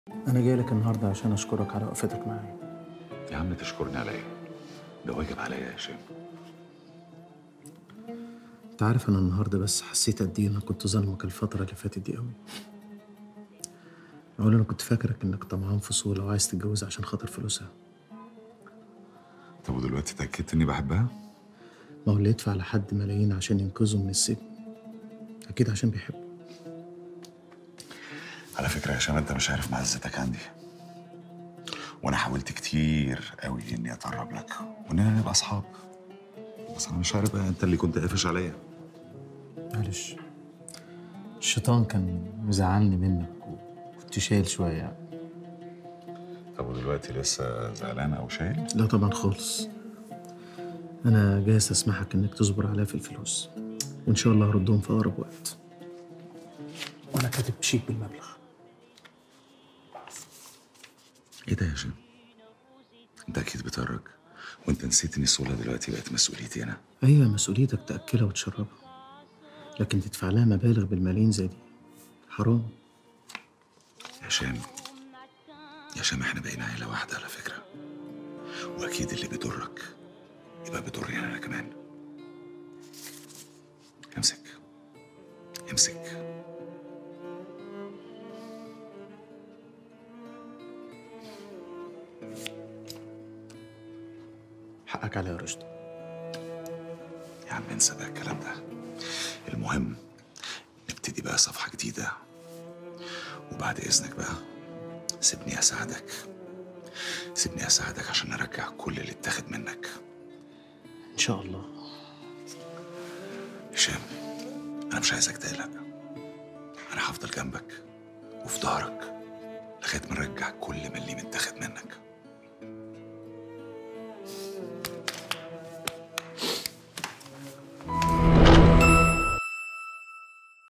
أنا جاي لك النهاردة عشان أشكرك على وقفتك معايا يا عم تشكرني على ايه؟ ده واجب عليا يا هشام أنت عارف أنا النهاردة بس حسيت قد إيه أنا كنت ظالمك الفترة اللي فاتت دي أوي أولا أنا كنت فاكرك إنك طمعان في صولة وعايز تتجوز عشان خاطر فلوسها طب ودلوقتي اتاكدت اني بحبها؟ ما هو اللي يدفع لحد ملايين عشان ينقذه من السجن أكيد عشان بيحبه على فكره يا هشام انت مش عارف معزتك عندي وانا حاولت كتير قوي اني اتقرب لك واننا نبقى اصحاب بس انا مش عارف بقى انت اللي كنت قافش عليا معلش الشيطان كان مزعلني منك وكنت شايل شوية يعني. طب ودلوقتي لسه زعلان او شايل؟ لا طبعا خالص أنا جاي أسمحك إنك تصبر عليا في الفلوس وإن شاء الله هردهم في أقرب وقت وأنا كاتب شيك بالمبلغ ايه ده يا هشام؟ انت اكيد بتهرج وانت نسيت ان الصوله دلوقتي بقت مسؤوليتي انا أيوة مسؤوليتك تأكلها وتشربها لكن تدفع لها مبالغ بالملايين زي دي حرام يا هشام يا هشام احنا بقينا عيله واحده على فكره واكيد اللي بيضرك يبقى بيضرني انا كمان امسك امسك حقك عليا يا رشدي يا عم انسى بقى الكلام ده المهم نبتدي بقى صفحة جديدة وبعد إذنك بقى سيبني أساعدك سيبني أساعدك عشان أرجع كل اللي اتاخد منك إن شاء الله هشام أنا مش عايزك تقلق أنا هفضل جنبك وفي ظهرك لغاية ما نرجع كل ملي متاخد منك